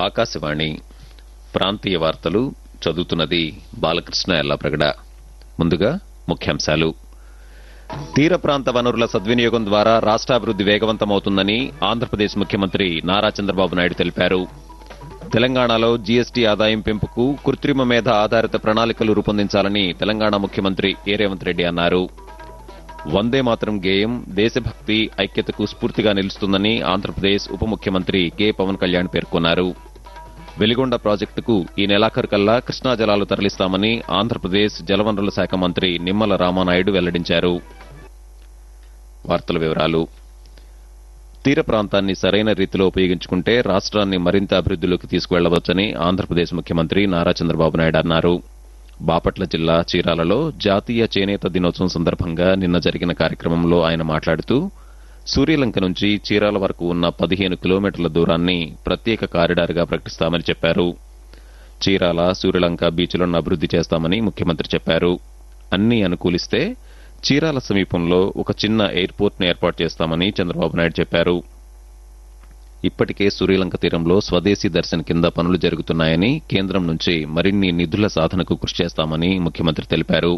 ఆకాశవాణి ప్రాంతీయ వార్తలు చదువుతున్నది బాలకృష్ణ ఎల్లప్రగడ ముందుగా ముఖ్యాంశాలు తీర ప్రాంత వనరుల సద్వినియోగం ద్వారా రాష్ట్రాభివృద్ది వేగవంతమవుతుందని ఆంధ్రప్రదేశ్ ముఖ్యమంత్రి నారా చంద్రబాబు నాయుడు తెలిపారు తెలంగాణలో జీఎస్టీ ఆదాయం పెంపుకు కృత్రిమ మేధ ఆధారిత ప్రణాళికలు రూపొందించాలని తెలంగాణ ముఖ్యమంత్రి ఏ రేవంత్ రెడ్డి అన్నారు వందే మాతరం గేయం దేశభక్తి ఐక్యతకు స్ఫూర్తిగా నిలుస్తుందని ఆంధ్రప్రదేశ్ ఉప ముఖ్యమంత్రి కె పవన్ కళ్యాణ్ పేర్కొన్నారు వెలిగొండ ప్రాజెక్టుకు ఈ నెలాఖరు కల్లా కృష్ణా జలాలు తరలిస్తామని ఆంధ్రప్రదేశ్ జలవనరుల శాఖ మంత్రి నిమ్మల రామానాయుడు వెల్లడించారు వార్తల వివరాలు తీర ప్రాంతాన్ని సరైన రీతిలో ఉపయోగించుకుంటే రాష్ట్రాన్ని మరింత అభివృద్దిలోకి తీసుకువెళ్లవచ్చని ఆంధ్రప్రదేశ్ ముఖ్యమంత్రి నారా చంద్రబాబు నాయుడు అన్నారు బాపట్ల జిల్లా చీరాలలో జాతీయ చేనేత దినోత్సవం సందర్భంగా నిన్న జరిగిన కార్యక్రమంలో ఆయన మాట్లాడుతూ సూర్యలంక నుంచి చీరాల వరకు ఉన్న పదిహేను కిలోమీటర్ల దూరాన్ని ప్రత్యేక కారిడార్గా ప్రకటిస్తామని చెప్పారు చీరాల సూర్యలంక బీచ్లను అభివృద్ది చేస్తామని ముఖ్యమంత్రి చెప్పారు అన్ని అనుకూలిస్తే చీరాల సమీపంలో ఒక చిన్న ఎయిర్పోర్ట్ను ఏర్పాటు చేస్తామని చంద్రబాబు నాయుడు చెప్పారు ఇప్పటికే సూర్యలంక తీరంలో స్వదేశీ దర్శన్ కింద పనులు జరుగుతున్నాయని కేంద్రం నుంచి మరిన్ని నిధుల సాధనకు కృషి చేస్తామని ముఖ్యమంత్రి తెలిపారు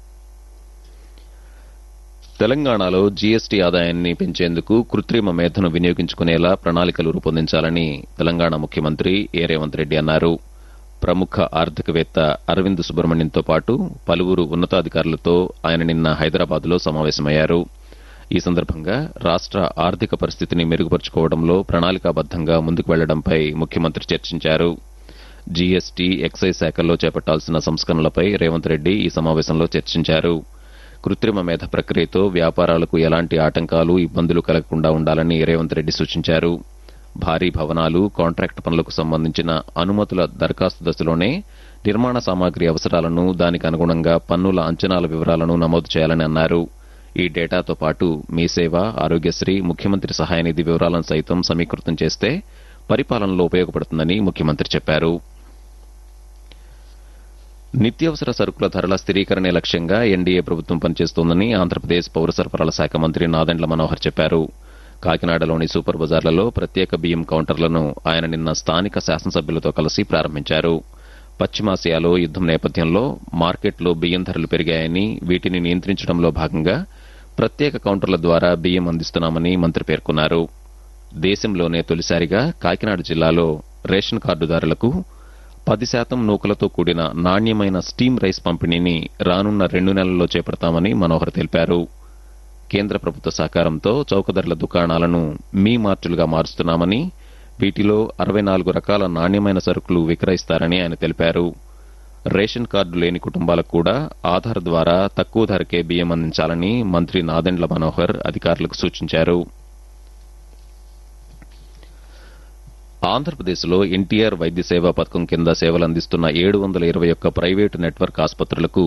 తెలంగాణలో జీఎస్టీ ఆదాయాన్ని పెంచేందుకు కృత్రిమ మేధను వినియోగించుకునేలా ప్రణాళికలు రూపొందించాలని తెలంగాణ ముఖ్యమంత్రి ఏ రేవంత్ రెడ్డి అన్నారు ప్రముఖ ఆర్థికవేత్త అరవింద్ సుబ్రహ్మణ్యంతో పాటు పలువురు ఉన్నతాధికారులతో ఆయన నిన్న హైదరాబాద్లో సమావేశమయ్యారు ఈ సందర్భంగా రాష్ట్ర ఆర్థిక పరిస్థితిని మెరుగుపరుచుకోవడంలో ప్రణాళికాబద్దంగా ముందుకు వెళ్లడంపై ముఖ్యమంత్రి చర్చించారు జీఎస్టీ ఎక్సైజ్ శాఖల్లో చేపట్టాల్సిన సంస్కరణలపై రేవంత్ రెడ్డి ఈ సమావేశంలో చర్చించారు కృత్రిమ మేధ ప్రక్రియతో వ్యాపారాలకు ఎలాంటి ఆటంకాలు ఇబ్బందులు కలగకుండా ఉండాలని రేవంత్ రెడ్డి సూచించారు భారీ భవనాలు కాంట్రాక్ట్ పనులకు సంబంధించిన అనుమతుల దరఖాస్తు దశలోనే నిర్మాణ సామాగ్రి అవసరాలను దానికి అనుగుణంగా పన్నుల అంచనాల వివరాలను నమోదు చేయాలని అన్నారు ఈ డేటాతో పాటు మీ సేవ ఆరోగ్యశ్రీ ముఖ్యమంత్రి సహాయ నిధి వివరాలను సైతం సమీకృతం చేస్తే పరిపాలనలో ఉపయోగపడుతుందని ముఖ్యమంత్రి చెప్పారు నిత్యావసర సరుకుల ధరల స్థిరీకరణే లక్ష్యంగా ఎన్డీఏ ప్రభుత్వం పనిచేస్తోందని ఆంధ్రప్రదేశ్ పౌర సరఫరాల శాఖ మంత్రి నాదెండ్ల మనోహర్ చెప్పారు కాకినాడలోని సూపర్ బజార్లలో ప్రత్యేక బియ్యం కౌంటర్లను ఆయన నిన్న స్థానిక శాసనసభ్యులతో కలిసి ప్రారంభించారు పశ్చిమాసియాలో యుద్దం నేపథ్యంలో మార్కెట్లో బియ్యం ధరలు పెరిగాయని వీటిని నియంత్రించడంలో భాగంగా ప్రత్యేక కౌంటర్ల ద్వారా బియ్యం అందిస్తున్నామని మంత్రి పేర్కొన్నారు దేశంలోనే తొలిసారిగా కాకినాడ జిల్లాలో రేషన్ కార్డుదారులకు పది శాతం నూకలతో కూడిన నాణ్యమైన స్టీమ్ రైస్ పంపిణీని రానున్న రెండు నెలల్లో చేపడతామని మనోహర్ తెలిపారు కేంద్ర ప్రభుత్వ సహకారంతో చౌకధరల దుకాణాలను మీ మార్టులుగా మారుస్తున్నామని వీటిలో అరవై నాలుగు రకాల నాణ్యమైన సరుకులు విక్రయిస్తారని ఆయన తెలిపారు రేషన్ కార్డు లేని కుటుంబాలకు కూడా ఆధార్ ద్వారా తక్కువ ధరకే బియ్యం అందించాలని మంత్రి నాదెండ్ల మనోహర్ అధికారులకు సూచించారు ఆంధ్రప్రదేశ్లో ఎన్టీఆర్ వైద్య సేవా పథకం కింద సేవలందిస్తున్న ఏడు వందల ఇరవై ఒక్క ప్రైవేటు నెట్వర్క్ ఆసుపత్రులకు